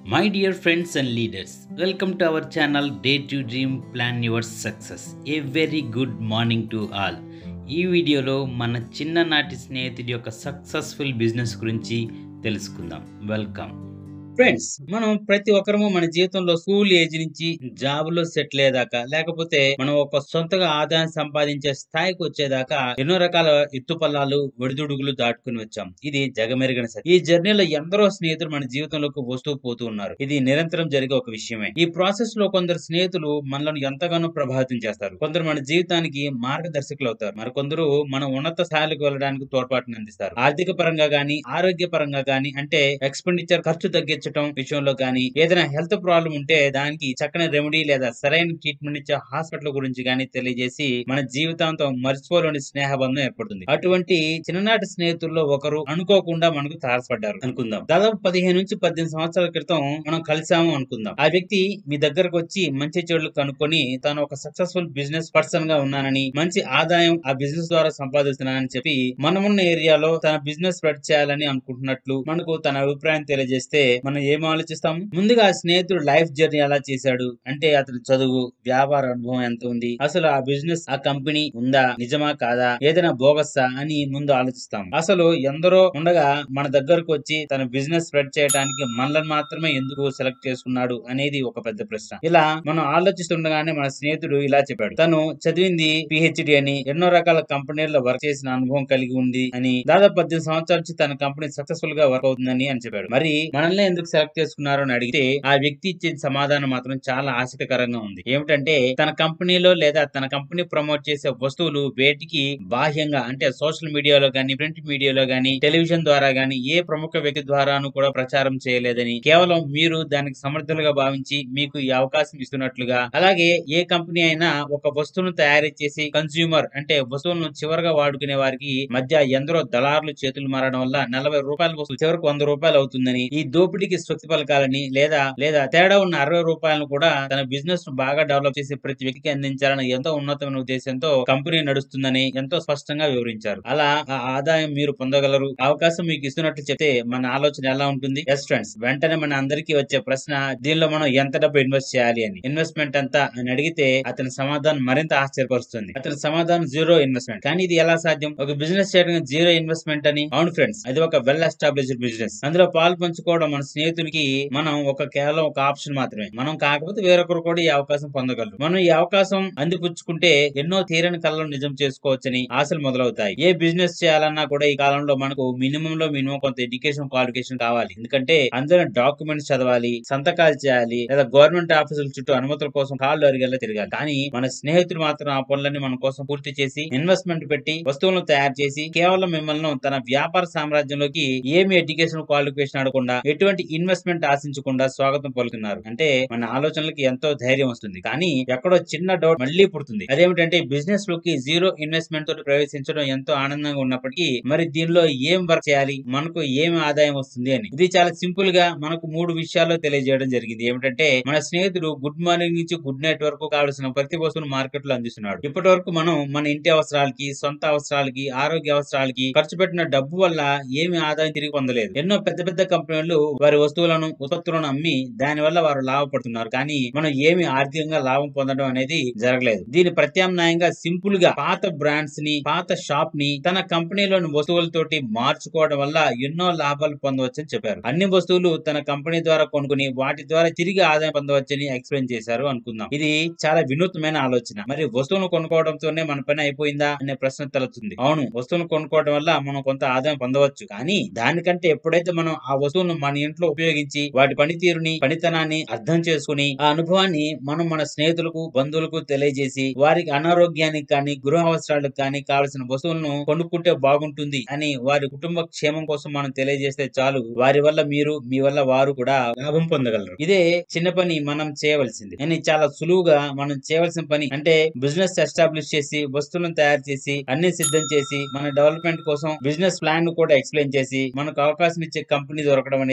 my dear friends and leaders welcome to our channel day to dream plan your success a very good morning to all ఈ వీడియోలో మన చిన్ననాటి స్నేహితుడి యొక్క successful business గురించి తెలుసుకుందాం వెల్కమ్ ఫ్రెండ్స్ మనం ప్రతి ఒక్కరము మన జీవితంలో స్కూల్ ఏజ్ నుంచి జాబ్ లో సెటిల్ అయ్యేదాకా లేకపోతే మనం ఒక సొంతగా ఆదాయం సంపాదించే స్థాయికి వచ్చేదాకా ఎన్నో రకాల ఎత్తుపల్లాలు ఒడిదుడుగులు దాటుకుని వచ్చాం ఇది జగమెరిగిన సత్యం ఈ జర్నీలో ఎందరో స్నేహితులు మన జీవితంలోకి వస్తూ పోతూ ఉన్నారు ఇది నిరంతరం జరిగే ఒక విషయమే ఈ ప్రాసెస్ లో కొందరు స్నేహితులు మనల్ని ఎంతగానో ప్రభావితం చేస్తారు కొందరు మన జీవితానికి మార్గదర్శకులు అవుతారు మరికొందరు మనం ఉన్నత స్థాయిలకు వెళ్ళడానికి తోడ్పాటును అందిస్తారు ఆర్థిక పరంగా గానీ ఆరోగ్య పరంగా గానీ అంటే ఎక్స్పెండిచర్ ఖర్చు తగ్గించడం విషయంలో గానీ ఏదైనా హెల్త్ ప్రాబ్లం ఉంటే దానికి చక్కని రెమెడీ లేదా సరైన ట్రీట్మెంట్ ఇచ్చే హాస్పిటల్ గురించి గానీ తెలియజేసి మన జీవితాంతం మర్చిపోలేని స్నేహబంధం ఏర్పడుతుంది అటువంటి చిన్ననాటి స్నేహితుల్లో ఒకరు అనుకోకుండా మనకు తారసపడ్డారు అనుకుందాం దాదాపు పదిహేను నుంచి పద్దెనిమిది సంవత్సరాల క్రితం మనం కలిసాము అనుకుందాం ఆ వ్యక్తి మీ దగ్గరకు వచ్చి మంచి చెడులు కనుక్కొని తాను ఒక సక్సెస్ఫుల్ బిజినెస్ పర్సన్ గా ఉన్నానని మంచి ఆదాయం ఆ బిజినెస్ ద్వారా సంపాదిస్తున్నానని చెప్పి మనమున్న ఏరియాలో తన బిజినెస్ స్ప్రెడ్ చేయాలని అనుకుంటున్నట్లు మనకు తన అభిప్రాయం తెలియజేస్తే మనం ఏం ఆలోచిస్తాము ముందుగా ఆ స్నేహితుడు లైఫ్ జర్నీ ఎలా చేశాడు అంటే అతని చదువు వ్యాపార అనుభవం ఎంత ఉంది అసలు ఆ బిజినెస్ ఆ కంపెనీ ఉందా నిజమా కాదా ఏదైనా బోగస్సా అని ముందు ఆలోచిస్తాం అసలు ఎందరో ఉండగా మన దగ్గరకు వచ్చి తన బిజినెస్ స్ప్రెడ్ చేయడానికి మనల్ని మాత్రమే ఎందుకు సెలెక్ట్ చేసుకున్నాడు అనేది ఒక పెద్ద ప్రశ్న ఇలా మనం ఆలోచిస్తుండగానే మన స్నేహితుడు ఇలా చెప్పాడు తను చదివింది పిహెచ్డి అని ఎన్నో రకాల కంపెనీల్లో వర్క్ చేసిన అనుభవం కలిగి ఉంది అని దాదాపు పద్దెనిమిది సంవత్సరాల నుంచి తన కంపెనీ సక్సెస్ఫుల్ గా వర్క్ అవుతుందని అని చెప్పాడు మరి మనల్ని ఎందుకు సెలెక్ట్ చేసుకున్నారు అని అడిగితే ఆ వ్యక్తి ఇచ్చే సమాధానం మాత్రం చాలా ఆసక్తికరంగా ఉంది ఏమిటంటే తన కంపెనీలో లేదా తన కంపెనీ ప్రమోట్ చేసే వస్తువులు వేటికి బాహ్యంగా అంటే సోషల్ మీడియాలో గానీ ప్రింట్ మీడియాలో గానీ టెలివిజన్ ద్వారా గానీ ఏ ప్రముఖ వ్యక్తి ద్వారాను కూడా ప్రచారం చేయలేదని కేవలం మీరు దానికి సమర్థులుగా భావించి మీకు ఈ అవకాశం ఇస్తున్నట్లుగా అలాగే ఏ కంపెనీ అయినా ఒక వస్తువును తయారు చేసి కన్స్యూమర్ అంటే వస్తువులను చివరగా వాడుకునే వారికి మధ్య ఎందరో దళారులు చేతులు మారడం వల్ల నలభై రూపాయల వస్తువు చివరకు వంద రూపాయలు అవుతుందని ఈ దోపిడీకి స్వస్తి పలకాలని లేదా లేదా తేడా ఉన్న అరవై రూపాయలను కూడా తన బిజినెస్ ను బాగా డెవలప్ చేసి ప్రతి వ్యక్తికి అందించాలని ఎంతో ఉన్నతమైన ఉద్దేశంతో కంపెనీ నడుస్తుందని ఎంతో స్పష్టంగా వివరించారు అలా ఆ ఆదాయం మీరు పొందగలరు అవకాశం మీకు ఇస్తున్నట్లు చెప్తే మన ఆలోచన ఎలా ఉంటుంది ఎస్ ఫ్రెండ్స్ వెంటనే మన అందరికీ వచ్చే ప్రశ్న దీనిలో మనం ఎంత డబ్బు ఇన్వెస్ట్ చేయాలి అని ఇన్వెస్ట్మెంట్ ఎంత అని అడిగితే అతని సమాధానం మరింత ఆశ్చర్యపరుస్తుంది అతని సమాధానం జీరో ఇన్వెస్ట్మెంట్ కానీ ఇది ఎలా సాధ్యం ఒక బిజినెస్ చేయడం జీరో ఇన్వెస్ట్మెంట్ అని అవును ఫ్రెండ్స్ అది ఒక వెల్ ఎస్టాబ్లిష్డ్ బిజినెస్ అందులో పాలు పంచుకోవడం మన స్నేహితునికి మనం ఒక కేవలం ఒక ఆప్షన్ మాత్రమే మనం కాకపోతే వేరొకరు కూడా ఈ అవకాశం పొందగలరు మనం ఈ అవకాశం అందిపుచ్చుకుంటే ఎన్నో తీరని కళలు నిజం చేసుకోవచ్చని ఆశలు మొదలవుతాయి ఏ బిజినెస్ చేయాలన్నా కూడా ఈ కాలంలో మనకు మినిమం లో మినిమం కొంత ఎడ్యుకేషన్ క్వాలిఫికేషన్ కావాలి ఎందుకంటే అందరూ డాక్యుమెంట్స్ చదవాలి సంతకాలు చేయాలి లేదా గవర్నమెంట్ ఆఫీసుల చుట్టూ అనుమతుల కోసం కాళ్ళు అరిగేలా తిరగాలి కానీ మన స్నేహితుడు మాత్రం ఆ పనులన్నీ మన కోసం పూర్తి చేసి ఇన్వెస్ట్మెంట్ పెట్టి వస్తువులను తయారు చేసి కేవలం మిమ్మల్ని తన వ్యాపార సామ్రాజ్యంలోకి ఏమి ఎడ్యుకేషన్ క్వాలిఫికేషన్ ఆడకుండా ఎటువంటి ఇన్వెస్ట్మెంట్ ఆశించకుండా స్వాగతం పలుకున్నారు అంటే మన ఆలోచనలకి ఎంతో ధైర్యం వస్తుంది కానీ ఎక్కడో చిన్న డౌట్ మళ్ళీ పుడుతుంది అదేమిటంటే బిజినెస్ లోకి జీరో ఇన్వెస్ట్మెంట్ తోటి ప్రవేశించడం ఎంతో ఆనందంగా ఉన్నప్పటికీ మరి దీనిలో ఏం వర్క్ చేయాలి మనకు ఏం ఆదాయం వస్తుంది అని ఇది చాలా సింపుల్ గా మనకు మూడు విషయాల్లో తెలియజేయడం జరిగింది ఏమిటంటే మన స్నేహితుడు గుడ్ మార్నింగ్ నుంచి గుడ్ నైట్ వరకు కావలసిన ప్రతి వస్తువును మార్కెట్ లో అందిస్తున్నాడు ఇప్పటి వరకు మనం మన ఇంటి అవసరాలకి సొంత అవసరాలకి ఆరోగ్య అవసరాలకి ఖర్చు పెట్టిన డబ్బు వల్ల ఏమి ఆదాయం తిరిగి పొందలేదు ఎన్నో పెద్ద పెద్ద కంపెనీలు వారి వస్తువులను ఉత్పత్తులను అమ్మి దాని వల్ల వారు లాభపడుతున్నారు కానీ మనం ఏమి ఆర్థికంగా లాభం పొందడం అనేది జరగలేదు దీని ప్రత్యామ్నాయంగా సింపుల్ గా పాత బ్రాండ్స్ ని పాత షాప్ ని తన కంపెనీలోని వస్తువులతోటి మార్చుకోవడం వల్ల ఎన్నో లాభాలు పొందవచ్చని చెప్పారు అన్ని వస్తువులు తన కంపెనీ ద్వారా కొనుక్కుని వాటి ద్వారా తిరిగి ఆదాయం పొందవచ్చని ఎక్స్ప్లెయిన్ చేశారు అనుకుందాం ఇది చాలా వినూత్నమైన ఆలోచన మరి వస్తువును కొనుక్కోవడంతోనే మన పని అయిపోయిందా అనే ప్రశ్న తలెత్తుంది అవును వస్తువును కొనుక్కోవడం వల్ల మనం కొంత ఆదాయం పొందవచ్చు కానీ దానికంటే ఎప్పుడైతే మనం ఆ వస్తువులను మన ఇంట్లో ఉపయోగించి వాటి పనితీరుని పనితనాన్ని అర్థం చేసుకుని ఆ అనుభవాన్ని మనం మన స్నేహితులకు బంధువులకు తెలియజేసి వారికి అనారోగ్యానికి కానీ గృహ అవసరాలకు కానీ కావలసిన వస్తువులను కొనుక్కుంటే బాగుంటుంది అని వారి కుటుంబ క్షేమం కోసం మనం తెలియజేస్తే చాలు వారి వల్ల మీరు మీ వల్ల వారు కూడా లాభం పొందగలరు ఇదే చిన్న పని మనం చేయవలసింది అని చాలా సులువుగా మనం చేయవలసిన పని అంటే బిజినెస్ ఎస్టాబ్లిష్ చేసి వస్తువులను తయారు చేసి అన్ని సిద్ధం చేసి మన డెవలప్మెంట్ కోసం బిజినెస్ ప్లాన్ ను కూడా ఎక్స్ప్లెయిన్ చేసి మనకు అవకాశం ఇచ్చే కంపెనీ దొరకడం అనేది మన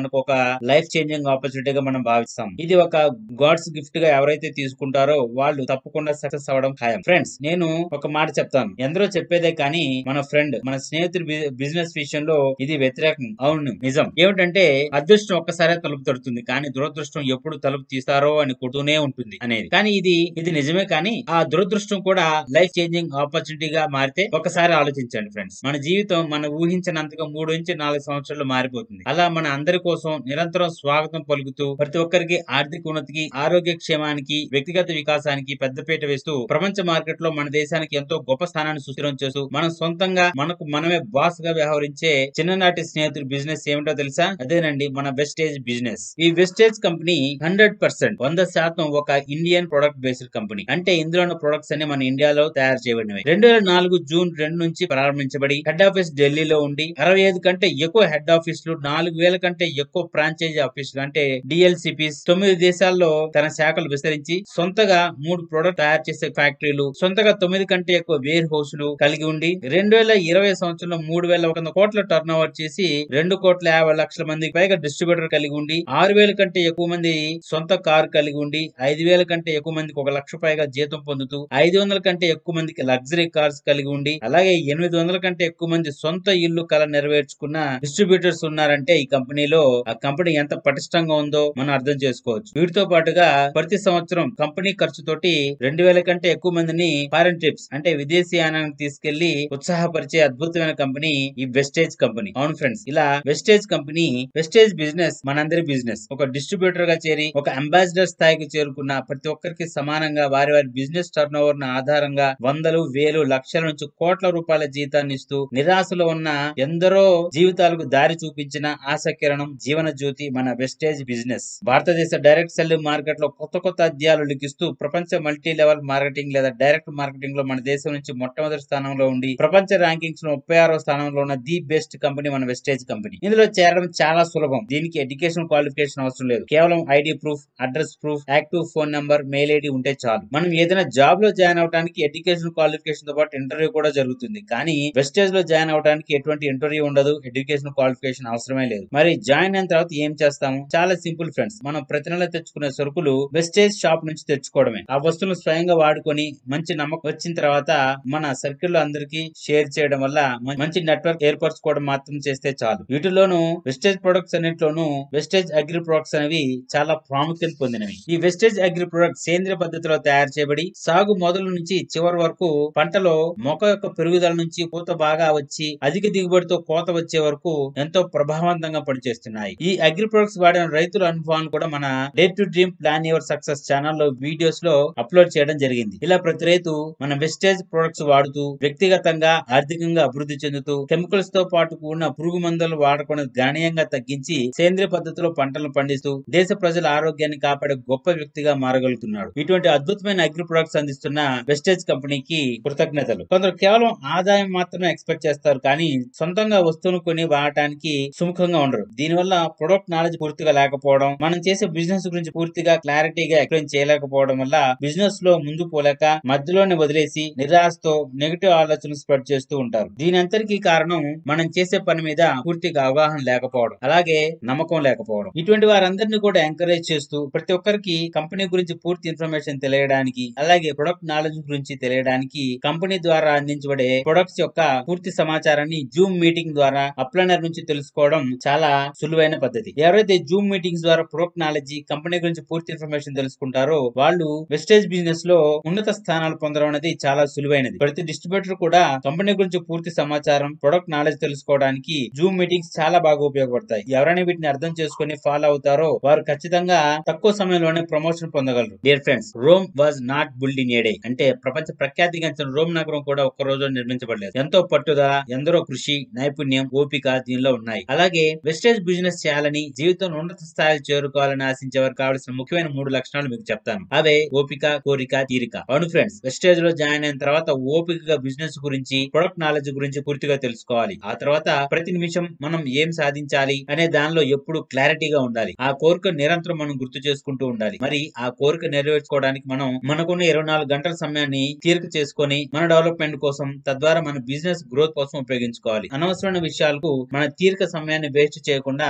మనకు ఒక లైఫ్ చేంజింగ్ ఆపర్చునిటీగా మనం భావిస్తాం ఇది ఒక గాడ్స్ గిఫ్ట్ గా ఎవరైతే తీసుకుంటారో వాళ్ళు తప్పకుండా సక్సెస్ అవ్వడం ఖాయం ఫ్రెండ్స్ నేను ఒక మాట చెప్తాను ఎందరో చెప్పేదే కానీ మన ఫ్రెండ్ మన స్నేహితుడి బిజినెస్ విషయంలో ఇది వ్యతిరేకం అవును నిజం ఏమిటంటే అదృష్టం ఒక్కసారే తలుపు తడుతుంది కానీ దురదృష్టం ఎప్పుడు తలుపు తీస్తారో అని కొడుతూనే ఉంటుంది అనేది కానీ ఇది ఇది నిజమే కానీ ఆ దురదృష్టం కూడా లైఫ్ చేంజింగ్ ఆపర్చునిటీగా మారితే ఒకసారి ఆలోచించండి ఫ్రెండ్స్ మన జీవితం మనం ఊహించినంతగా మూడు నుంచి నాలుగు సంవత్సరాలు మారిపోతుంది అలా మన అందరి కోసం నిరంతరం స్వాగతం పలుకుతూ ప్రతి ఒక్కరికి ఆర్థిక ఉన్నతికి ఆరోగ్య క్షేమానికి వ్యక్తిగత వికాసానికి పెద్దపీట వేస్తూ ప్రపంచ మార్కెట్ లో మన దేశానికి ఎంతో గొప్ప స్థానాన్ని సుస్థిరం చేస్తూ మనం సొంతంగా మనకు మనమే బాస్ గా వ్యవహరించే చిన్ననాటి స్నేహితుడి బిజినెస్ ఏమిటో తెలుసా అదేనండి మన వెస్టేజ్ బిజినెస్ ఈ వెస్టేజ్ కంపెనీ హండ్రెడ్ పర్సెంట్ వంద శాతం ఒక ఇండియన్ ప్రొడక్ట్ బేస్డ్ కంపెనీ అంటే ఇందులో ఉన్న ప్రొడక్ట్స్ అన్ని మన ఇండియాలో తయారు చేయబడినవి రెండు వేల నాలుగు జూన్ రెండు నుంచి ప్రారంభించబడి హెడ్ ఆఫీస్ ఢిల్లీలో ఉండి అరవై ఐదు కంటే ఎక్కువ హెడ్ ఆఫీసులు నాలుగు వేల కంటే ఎక్కువ ఫ్రాంచైజీ ఆఫీసులు అంటే డిఎల్సిపిస్ తొమ్మిది దేశాల్లో తన శాఖలు విస్తరించి సొంతగా మూడు ప్రొడక్ట్ తయారు చేసే ఫ్యాక్టరీలు సొంతగా తొమ్మిది కంటే ఎక్కువ వేర్ హౌస్లు కలిగి ఉండి రెండు వేల ఇరవై సంవత్సరంలో మూడు వేల ఒక వంద కోట్ల టర్న్ ఓవర్ చేసి రెండు కోట్ల యాభై లక్షల మందికి పైగా డిస్ట్రిబ్యూటర్ కలిగి ఉండి ఆరు వేల కంటే ఎక్కువ మంది సొంత కారు కలిగి ఉండి ఐదు వేల కంటే ఎక్కువ మందికి ఒక లక్ష పైగా జీతం పొందుతూ ఐదు వందల కంటే ఎక్కువ మందికి లగ్జరీ కార్స్ కలిగి ఉండి అలాగే ఎనిమిది వందల కంటే ఎక్కువ మంది సొంత ఇల్లు కల నెరవేర్చుకున్న డిస్ట్రిబ్యూటర్స్ ఉన్నారంటే ఈ కంపెనీలో ఆ కంపెనీ ఎంత పటిష్టంగా ఉందో మనం అర్థం చేసుకోవచ్చు వీటితో పాటుగా ప్రతి సంవత్సరం కంపెనీ ఖర్చుతోటి రెండు వేల కంటే ఎక్కువ మందిని ఫారెన్ ట్రిప్స్ అంటే విదేశీయానానికి తీసుకెళ్లి ఉత్సాహపరిచే అద్భుతమైన కంపెనీ ఈ వెస్టేజ్ కంపెనీ అవును ఫ్రెండ్స్ ఇలా వెస్టేజ్ కంపెనీ వెస్టేజ్ బిజినెస్ మనందరి బిజినెస్ ఒక డిస్ట్రిబ్యూటర్ గా చేరి ఒక అంబాసిడర్ స్థాయికి చేరుకున్న ప్రతి ఒక్కరికి సమానంగా వారి వారి బిజినెస్ టర్న్ ఓవర్ ఆధారంగా వందలు వేలు లక్షల నుంచి కోట్ల రూపాయల జీతాన్ని ఇస్తూ నిరాశలో ఉన్న ఎందరో జీవితాలకు దారి చూపించిన ఆశకిరణం జీవన జ్యోతి మన వెస్టేజ్ బిజినెస్ భారతదేశ డైరెక్ట్ సెల్లింగ్ మార్కెట్ లో కొత్త కొత్త అధ్యాయాలు లిఖిస్తూ ప్రపంచ మల్టీ లెవెల్ మార్కెటింగ్ లేదా డైరెక్ట్ మార్కెటింగ్ లో మన దేశం నుంచి మొట్టమొదటి స్థానంలో ఉండి ప్రపంచ ర్యాంకింగ్స్ లో ముప్పై ఆరో స్థానంలో ఉన్న ది బెస్ట్ కంపెనీ మన వెస్టేజ్ కంపెనీ ఇందులో చేరడం చాలా సులభం దీనికి ఎడ్యుకేషన్ క్వాలిఫికేషన్ అవసరం లేదు కేవలం ID proof address proof active phone number mail ID ఉంటే చాలు మనం ఏదైనా జాబ్ లో జాయిన్ అవడానికి ఎడ్యుకేషన్ క్వాలిఫికేషన్ తో పాటు ఇంటర్వ్యూ కూడా జరుగుతుంది కానీ వెస్టేజ్ లో జాయిన్ అవడానికి ఎటువంటి ఇంటర్వ్యూ ఉండదు ఎడ్యుకేషన్ క్వాలిఫికేషన్ అవసరమే లేదు మరి జాయిన్ అయిన తర్వాత ఏం చేస్తాము చాలా సింపుల్ ఫ్రెండ్స్ మనం ప్రతి నెల తెచ్చుకునే సరుకులు వెస్టేజ్ షాప్ నుంచి తెచ్చుకోవడమే ఆ వస్తువులు స్వయంగా వాడుకొని మంచి నమ్మకం వచ్చిన తర్వాత మన సర్కిల్ లో అందరికి షేర్ చేయడం వల్ల మ- మంచి నెట్వర్క్ ఏర్పరచుకోవడం మాత్రం చేస్తే చాలు వీటిలోనూ వెస్టేజ్ ప్రొడక్ట్స్ అన్నింటిలోనూ వెస్టేజ్ అగ్రి ప్రొడక్ట్స్ అనేవి చాలా ప్రాముఖ్యత పొందినవి ఈ వెస్టేజ్ అగ్రి ప్రొడక్ట్స్ సేంద్రియ పద్ధతిలో తయారు చేయబడి సాగు మొదలు నుంచి చివరి వరకు పంటలో మొక్క యొక్క పెరుగుదల నుంచి పూత బాగా వచ్చి అధిక దిగుబడితో కోత వచ్చే వరకు ఎంతో ప్రభావవంతంగా పనిచేస్తున్నాయి ఈ అగ్రి ప్రొడక్ట్స్ వాడిన రైతుల అనుభవాలను కూడా మన day to dream plan your success ఛానల్లో వీడియోస్ లో అప్లోడ్ చేయడం జరిగింది ఇలా ప్రతి రైతు మన వెస్టేజ్ ప్రొడక్ట్స్ వాడుతూ వ్యక్తిగతంగా ఆర్థికంగా అభివృద్ధి చెందుతూ కెమికల్స్ తో పాటు కూడిన పురుగు మందులు వాడకుండా గణనీయంగా తగ్గించి సేంద్రియ పద్ధతిలో పంటలను పండిస్తూ దేశ ప్రజల ఆరోగ్యాన్ని కాపాడే గొప్ప వ్యక్తిగా మారగలుగుతున్నాడు ఇటువంటి అద్భుతమైన అగ్రి ప్రొడక్ట్స్ అందిస్తున్న వెస్టేజ్ కంపెనీకి కృతజ్ఞతలు కొందరు కేవలం ఆదాయం మాత్రమే ఎక్స్పెక్ట్ చేస్తారు కానీ సొంతంగా వస్తువును కొని వాడటానికి సుముఖంగా ఉండరు దీనివల్ల ప్రొడక్ట్ నాలెడ్జ్ పూర్తిగా లేకపోవడం మనం చేసే బిజినెస్ గురించి పూర్తిగా క్లారిటీగా ఎక్స్ప్లెయిన్ చేయలేకపోవడం వల్ల బిజినెస్ లో ముందు పోలేక మధ్యలోనే వదిలేసి నిరాశతో నెగిటివ్ ఆలోచనలు స్ప్రెడ్ చేస్తూ ఉంటారు దీని అంతటికీ కారణం మనం చేసే పని మీద పూర్తిగా అవగాహన లేకపోవడం అలాగే నమ్మకం లేకపోవడం ఇటువంటి వారందరినీ కూడా ఎంకరేజ్ చేస్తూ ప్రతి ఒక్కరికి కంపెనీ గురించి పూర్తి ఇన్ఫర్మేషన్ తెలియడానికి అలాగే ప్రొడక్ట్ నాలెడ్జ్ గురించి తెలియడానికి కంపెనీ ద్వారా అందించబడే ప్రొడక్ట్స్ యొక్క పూర్తి సమాచారాన్ని జూమ్ మీటింగ్ ద్వారా అప్లైనర్ నుంచి తెలుసుకోవడం చాలా సులువైన పద్ధతి ఎవరైతే జూమ్ మీటింగ్స్ ద్వారా ప్రొడక్ట్ నాలెడ్జ్ కంపెనీ గురించి పూర్తి ఇన్ఫర్మేషన్ తెలుసుకుంటారో వాళ్ళు వెస్టేజ్ బిజినెస్ లో ఉన్నత స్థానాలు పొందడం అనేది చాలా సులువైనది ప్రతి డిస్ట్రిబ్యూటర్ కూడా కంపెనీ గురించి పూర్తి సమాచారం ప్రొడక్ట్ నాలెడ్జ్ తెలుసుకోవడానికి జూమ్ మీటింగ్స్ చాలా బాగా ఉపయోగపడతాయి ఎవరైనా వీటిని అర్థం చేసుకుని ఫాలో అవుతారో వారు ఖచ్చితంగా తక్కువ సమయంలోనే ప్రమోషన్ పొందగలరు dear friends Rome was not build in a day అంటే ప్రపంచ ప్రఖ్యాతిగాంచిన రోమ్ నగరం కూడా ఒక్క రోజు నిర్మించబడలేదు ఎంతో పట్టుదల ఎందరో కృషి నైపుణ్యం ఓపిక దీనిలో ఉన్నాయి అలాగే వెస్టేజ్ బిజినెస్ చేయాలని జీవితంలో ఉన్నత స్థాయిలు చేరుకోవాలని ఆశించే వారు కావాల్సిన ముఖ్యమైన మూడు లక్షణాలు మీకు చెప్తాను అవే ఓపిక కోరిక తీరిక అవును ఫ్రెండ్స్ వెస్టేజ్ లో జాయిన్ అయిన తర్వాత ఓపికగా బిజినెస్ గురించి ప్రొడక్ట్ నాలెడ్జ్ గురించి పూర్తిగా తెలుసుకోవాలి ఆ తర్వాత ప్రతి నిమిషం మనం ఏం సాధించాలి అనే దానిలో ఎప్పుడు క్లారిటీగా ఉండాలి ఆ కోరిక నిరంతరం మనం గుర్తు చేసుకుంటూ ఉండాలి మరి ఆ కోరిక నెరవేర్చుకోవడానికి మనం మనకున్న ఇరవై నాలుగు గంటల సమయాన్ని తీరిక చేసుకొని మన డెవలప్మెంట్ కోసం తద్వారా మన బిజినెస్ గ్రోత్ కోసం ఉపయోగించుకోవాలి అనవసరమైన విషయాలకు మన తీరిక సమయాన్ని వేస్ట్ చేయకుండా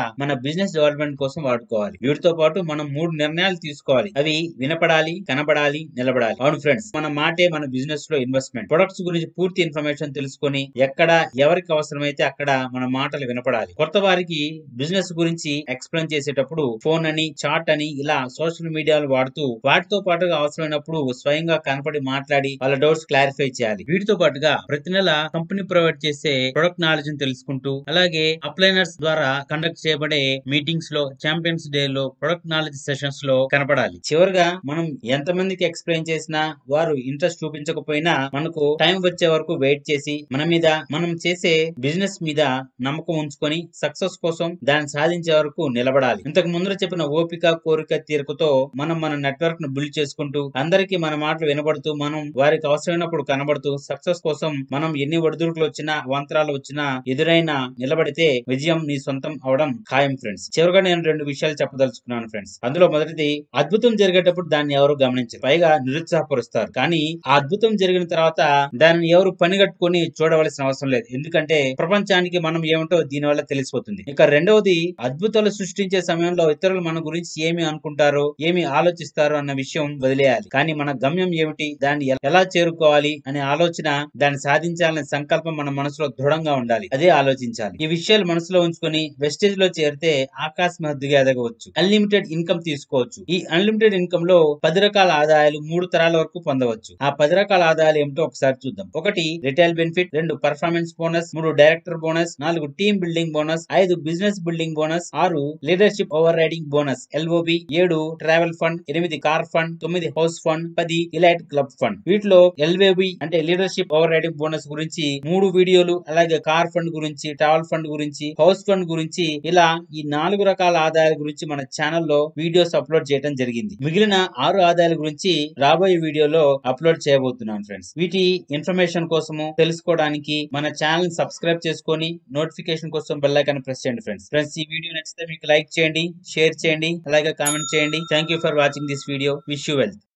మన బిజినెస్ డెవలప్మెంట్ కోసం వాడుకోవాలి వీటితో పాటు మనం మూడు నిర్ణయాలు తీసుకోవాలి అవి వినపడాలి కనబడాలి నిలబడాలి అవును ఫ్రెండ్స్ మన మాటే మన బిజినెస్ లో ఇన్వెస్ట్మెంట్ ప్రొడక్ట్స్ గురించి పూర్తి ఇన్ఫర్మేషన్ తెలుసుకొని ఎక్కడ ఎవరికి అవసరమైతే అక్కడ మన మాటలు వినపడాలి కొత్త వారికి బిజినెస్ గురించి ఎక్స్ప్లెయిన్ చేసేటప్పుడు ఫోన్ అని చాట్ అని ఇలా సోషల్ మీడియాలు వాడుతూ వాటితో పాటుగా అవసరమైనప్పుడు స్వయంగా కనపడి మాట్లాడి వాళ్ళ డౌట్స్ క్లారిఫై చేయాలి వీటితో పాటుగా ప్రతి నెల కంపెనీ ప్రొవైడ్ చేసే ప్రొడక్ట్ నాలెడ్జ్ తెలుసుకుంటూ అలాగే అప్లైనర్స్ ద్వారా కండక్ట్ చేయబడే మీటింగ్స్ లో ఛాంపియన్స్ డే లో ప్రొడక్ట్ నాలెడ్జ్ సెషన్స్ లో కనపడాలి చివరిగా మనం ఎంత మందికి ఎక్స్ప్లెయిన్ చేసినా వారు ఇంట్రెస్ట్ చూపించకపోయినా మనకు టైం వచ్చే వరకు వెయిట్ చేసి మన మీద మనం చేసే బిజినెస్ మీద నమ్మకం ఉంచుకొని సక్సెస్ కోసం దాన్ని సాధించే వరకు నిలబడాలి ఇంతకు ముందర చెప్పిన ఓపిక కోరిక తీరికతో మనం మన నెట్వర్క్ ను బిల్డ్ చేసుకుంటూ అందరికీ మన మాటలు వినబడుతూ మనం వారికి అవసరమైనప్పుడు కనబడుతూ సక్సెస్ కోసం మనం ఎన్ని ఒడిదుడుకులు వచ్చినా అవాంతరాలు వచ్చినా ఎదురైనా నిలబడితే విజయం నీ సొంతం అవడం ఖాయం ఫ్రెండ్స్ చివరిగా నేను రెండు విషయాలు చెప్పదలుచుకున్నాను ఫ్రెండ్స్ అందులో మొదటిది అద్భుతం జరిగేటప్పుడు దాన్ని ఎవరు గమనించరు పైగా నిరుత్సాహపరుస్తారు కానీ ఆ అద్భుతం జరిగిన తర్వాత దానిని ఎవరు పని కట్టుకొని చూడవలసిన అవసరం లేదు ఎందుకంటే ప్రపంచానికి మనం ఏమిటో దీని వల్ల తెలిసిపోతుంది ఇక రెండవది అద్భుతాలు సృష్టించే సమయంలో ఇతరులు మన గురించి ఏమి అనుకుంటారో ఏమి ఆలోచిస్తారో అన్న విషయం వదిలేయాలి కానీ మన గమ్యం ఏమిటి దాన్ని ఎ- ఎలా చేరుకోవాలి అనే ఆలోచన దాన్ని సాధించాలనే సంకల్పం మన మనసులో దృఢంగా ఉండాలి అదే ఆలోచించాలి ఈ విషయాలు మనసులో ఉంచుకొని వెస్టేజ్ లో చేరితే ఆకాశం హద్దుగా ఎదగవచ్చు అన్లిమిటెడ్ ఇన్కమ్ తీసుకోవచ్చు ఈ అన్లిమిటెడ్ ఇన్కమ్ లో పది రకాల ఆదాయాలు మూడు తరాల వరకు పొందవచ్చు ఆ పది రకాల ఆదాయాలు ఏమిటో ఒకసారి చూద్దాం ఒకటి రిటైల్ బెనిఫిట్ రెండు పర్ఫార్మెన్స్ బోనస్ మూడు డైరెక్టర్ బోనస్ నాలుగు టీమ్ బిల్డింగ్ బోనస్ ఐదు బిజినెస్ బిల్డింగ్ బోనస్ ఆరు leadership overriding bonus LOB ఏడు ట్రావెల్ ఫండ్ ఎనిమిది కార్ ఫండ్ తొమ్మిది హౌస్ ఫండ్ పది ఇలైట్ క్లబ్ ఫండ్ వీటిలో ఎల్వేబి అంటే లీడర్షిప్ ఓవర్ రైడింగ్ బోనస్ గురించి మూడు వీడియోలు అలాగే కార్ ఫండ్ గురించి ట్రావెల్ ఫండ్ గురించి హౌస్ ఫండ్ గురించి ఇలా ఈ నాలుగు రకాల ఆదాయాల గురించి మన ఛానల్లో వీడియోస్ అప్లోడ్ చేయడం జరిగింది మిగిలిన ఆరు ఆదాయాల గురించి రాబోయే వీడియోలో అప్లోడ్ చేయబోతున్నాను ఫ్రెండ్స్ వీటి ఇన్ఫర్మేషన్ కోసము తెలుసుకోవడానికి మన ఛానల్ సబ్స్క్రైబ్ చేసుకొని నోటిఫికేషన్ కోసం బెల్ ఐకాన్ ప్రెస్ చేయండి ఫ్రెండ్స్ ఫ్రెండ్స్ ఈ వీడియో నచ్చితే మీకు లైక్ చేయండి షేర్ చేయండి అలాగే కామెంట్ చేయండి thank you for watching this video wish you wealth